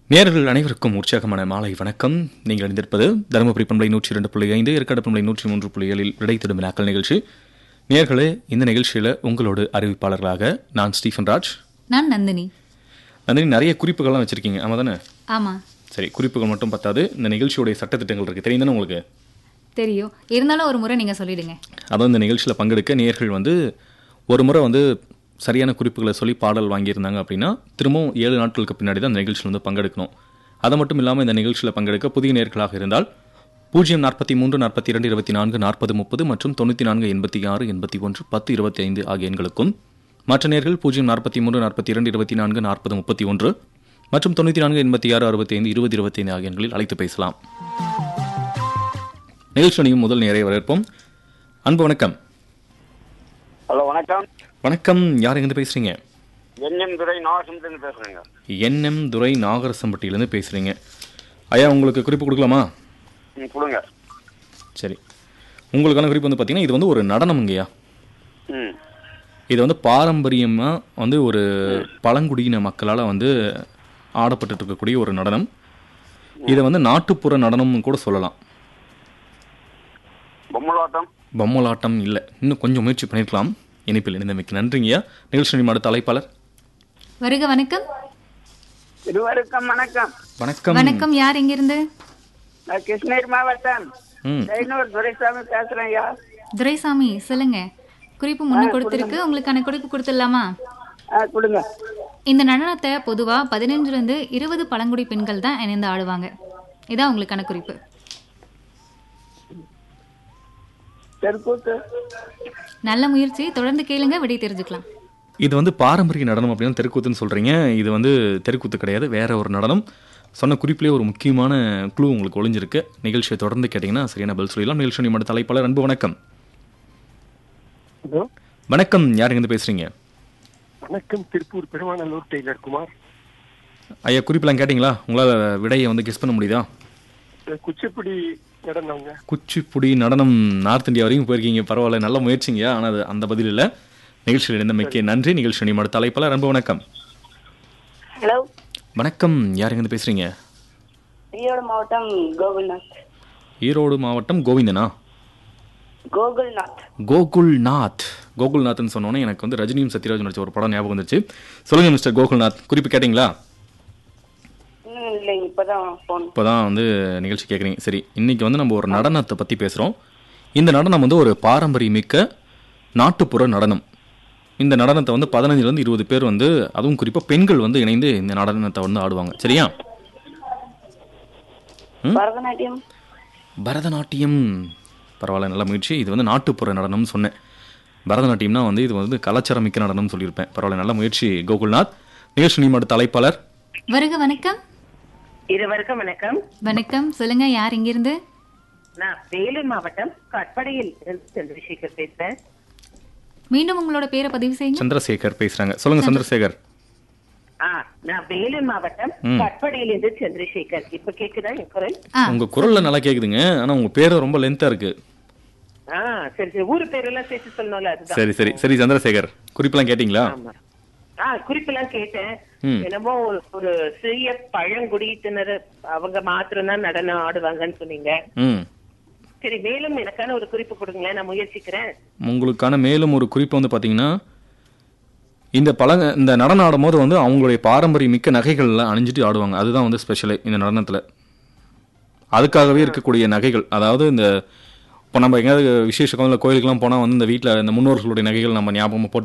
நேயர்கள் அனைவருக்கும் உற்சாகமான மாலை வணக்கம் நீங்கள் இணைந்திருப்பது தருமபுரி பண்பலை நூற்றி இரண்டு புள்ளி ஐந்து ஏற்காடு பண்பலை நூற்றி மூன்று புள்ளி ஏழில் விடைத்திடும் வினாக்கள் நிகழ்ச்சி நேயர்களே இந்த நிகழ்ச்சியில் உங்களோடு அறிவிப்பாளர்களாக நான் ஸ்டீஃபன் ராஜ் நான் நந்தினி நந்தினி நிறைய குறிப்புகள்லாம் வச்சிருக்கீங்க ஆமாம் தானே ஆமா சரி குறிப்புகள் மட்டும் பத்தாது இந்த நிகழ்ச்சியோடைய சட்டத்திட்டங்கள் இருக்குது தெரியும் தானே உங்களுக்கு தெரியும் இருந்தாலும் ஒரு முறை நீங்க சொல்லிடுங்க அதுவும் இந்த நிகழ்ச்சியில் பங்கெடுக்க நேயர்கள் வந்து ஒரு முறை வந்து சரியான குறிப்புகளை சொல்லி பாடல் வாங்கியிருந்தாங்க அப்படின்னா திரும்பவும் ஏழு நாட்களுக்கு பின்னாடி தான் இந்த நிகழ்ச்சியில் வந்து பங்கெடுக்கணும் அது மட்டும் இல்லாமல் இந்த நிகழ்ச்சியில் பங்கெடுக்க புதிய நேர்களாக இருந்தால் பூஜ்ஜியம் நாற்பத்தி மூன்று நாற்பத்தி இரண்டு இருபத்தி நான்கு நாற்பது முப்பது மற்றும் தொண்ணூற்றி நான்கு எண்பத்தி ஆறு எண்பத்தி ஒன்று பத்து இருபத்தி ஐந்து ஆகிய எண்களுக்கும் மற்ற நேர்கள் பூஜ்ஜியம் நாற்பத்தி மூன்று நாற்பத்தி இரண்டு இருபத்தி நான்கு நாற்பது முப்பத்தி ஒன்று மற்றும் தொண்ணூற்றி நான்கு எண்பத்தி ஆறு அறுபத்தி ஐந்து இருபது இருபத்தி ஐந்து ஆகிய எண்களில் அழைத்து பேசலாம் நிகழ்ச்சியும் முதல் நேரை வரவேற்போம் அன்பு வணக்கம் ஹலோ வணக்கம் வணக்கம் யார் எங்கிருந்து பேசுறீங்க என்எம் துரை நாகசமுத்திரந்து பேசுறேங்க என்எம் துரை நாகரசம்பட்டியிலேருந்து பேசுறீங்க ஐயா உங்களுக்கு குறிப்பு கொடுக்கலாமா ம் கொடுங்க சரி உங்களுக்கான குறிப்பு வந்து பார்த்தீங்கன்னா இது வந்து ஒரு நடனம்ங்கய்யா ம் இது வந்து பாரம்பரியமாக வந்து ஒரு பழங்குடியின மக்களால் வந்து ஆடப்பட்டுட்டு இருக்கக்கூடிய ஒரு நடனம் இதை வந்து நாட்டுப்புற நடனம்னு கூட சொல்லலாம் பொம்மலாட்டம் பொம்மலாட்டம் இல்லை இன்னும் கொஞ்சம் முயற்சி பண்ணியிருக்கலாம் இணைப்பில் இணைந்தமைக்கு நன்றிங்கய்யா நிகழ்ச்சி அடுத்த அழைப்பாளர் வருக வணக்கம் இருவருக்கும் வணக்கம் வணக்கம் வணக்கம் யார் எங்கிருந்து நான் கிருஷ்ணகிரி மாவட்டம் ம் தைனூர் துரைசாமி பேசுறேன் ஐயா துரைசாமி சொல்லுங்க குறிப்பு முன்ன கொடுத்திருக்கு உங்களுக்கான குறிப்பு கொடுத்துடலாமா ஆ கொடுங்க இந்த நடனத்தை பொதுவா பதினஞ்சுல இருந்து இருபது பழங்குடி பெண்கள் தான் இணைந்து ஆடுவாங்க இதான் உங்களுக்கான குறிப்பு தெருக்கூத்து நல்ல முயற்சி தொடர்ந்து கேளுங்க விடை தெரிஞ்சுக்கலாம் இது வந்து பாரம்பரிய நடனம் அப்படின்னு தெருக்கூத்துன்னு சொல்கிறீங்க இது வந்து தெருக்கூத்து கிடையாது வேற ஒரு நடனம் சொன்ன குறிப்பிலே ஒரு முக்கியமான குழு உங்களுக்கு ஒளிஞ்சிருக்கு நிகழ்ச்சியை தொடர்ந்து கேட்டிங்கன்னா சரியான பதில் சொல்லிடலாம் நிகழ்ச்சி நிமிட தலைப்பாளர் அன்பு வணக்கம் ஹலோ வணக்கம் யார் எங்கேருந்து பேசுகிறீங்க வணக்கம் திருப்பூர் பெருமாநல்லூர் டெய்லர் குமார் ஐயா குறிப்பெல்லாம் கேட்டிங்களா உங்களால் விடையை வந்து கெஸ் பண்ண முடியுதா இந்த குச்சிப்புடி நடந்தவங்க குச்சிப்புடி நடனம் நார்த் இந்தியா வரைக்கும் போயிருக்கீங்க பரவாயில்ல நல்ல முயற்சிங்கய்யா ஆனால் அது அந்த பதில் இல்லை நிகழ்ச்சியில் இணைந்தமைக்கு நன்றி நிகழ்ச்சி நிமிட தலைப்பாளர் அன்பு வணக்கம் ஹலோ வணக்கம் யார் எங்கேருந்து பேசுகிறீங்க ஈரோடு மாவட்டம் கோகுல்நாத் ஈரோடு மாவட்டம் கோவிந்தனா கோகுல்நாத் கோகுல்நாத் கோகுல்நாத்னு சொன்னோன்னே எனக்கு வந்து ரஜினியும் சத்யராஜ் நடிச்ச ஒரு படம் ஞாபகம் வந்துச்சு சொல்லுங்க மிஸ்டர் கோகுல்நாத் குறிப்பு கேட்டிங்களா இன்னும் இல்லை இப்பதான் போன் இப்போ தான் வந்து நிகழ்ச்சி கேட்குறீங்க சரி இன்னைக்கு வந்து நம்ம ஒரு நடனத்தை பற்றி பேசுகிறோம் இந்த நடனம் வந்து ஒரு பாரம்பரியமிக்க நாட்டுப்புற நடனம் இந்த நடனத்தை வந்து பதினஞ்சுலேருந்து இருபது பேர் வந்து அதுவும் குறிப்பாக பெண்கள் வந்து இணைந்து இந்த நடனத்தை வந்து ஆடுவாங்க சரியா பரதநாட்டியம் பரதநாட்டியம் பரவாயில்ல நல்ல முயற்சி இது வந்து நாட்டுப்புற நடனம்னு சொன்னேன் பரதநாட்டியம்னா வந்து இது வந்து கலாச்சாரமிக்க நடனம்னு சொல்லியிருப்பேன் பரவாயில்ல நல்ல முயற்சி கோகுல்நாத் நிகழ்ச்சி நீ தலைப்பாளர் வருக வணக்கம் இருவருக்கும் வணக்கம் வணக்கம் சொல்லுங்க யார் எங்கிருந்து நான் வேலூர் மாவட்டம் கட்படையில் இருந்து சந்திரசேகர் பேசுறேன் மீண்டும் உங்களோட பேரை பதிவு செய்யுங்க சந்திரசேகர் பேசுறாங்க சொல்லுங்க சந்திரசேகர் ஆ நான் வேலூர் மாவட்டம் கட்படையில் இருந்து சந்திரசேகர் இப்ப கேக்குதா என் குரல் ஆ உங்க குரல்ல நல்லா கேக்குதுங்க ஆனா உங்க பேரு ரொம்ப லென்த்தா இருக்கு ஆ சரி சரி ஊரு பேரெல்லாம் சேர்த்து சொல்லணும்ல அதுதான் சரி சரி சரி சந்திரசேகர் குறிப்பெல்லாம் கேட்டிங்களா ஆமா ஆ குறிப்பெல்லாம் கேட்டேன் ம். என்னமோ ஒரு- ஒரு சிறிய பழங்குடியினர் அவங்க மாத்திரம் தான் நடனம் ஆடுவாங்கன்னு சொன்னீங்க ம் சரி மேலும் எனக்கான ஒரு குறிப்பு கொடுங்களேன் நான் முயற்சிக்கிறேன் உங்களுக்கான மேலும் ஒரு குறிப்பு வந்து பாத்தீங்கன்னா இந்த பழங்க இந்த நடனம் ஆடும்போது வந்து அவங்களுடைய பாரம்பரிய மிக்க நகைகள்லாம் அணிஞ்சிட்டு ஆடுவாங்க அதுதான் வந்து ஸ்பெஷலே இந்த நடனத்துல அதுக்காகவே இருக்கக்கூடிய நகைகள் அதாவது இந்த இப்போ நம்ம எங்கேயாவது விசேஷ கோயிலுக்கெல்லாம் போனால் வந்து இந்த வீட்டில் இந்த முன்னோர்களுடைய நகைகள் நம்ம ஞாபகமாக போட்டு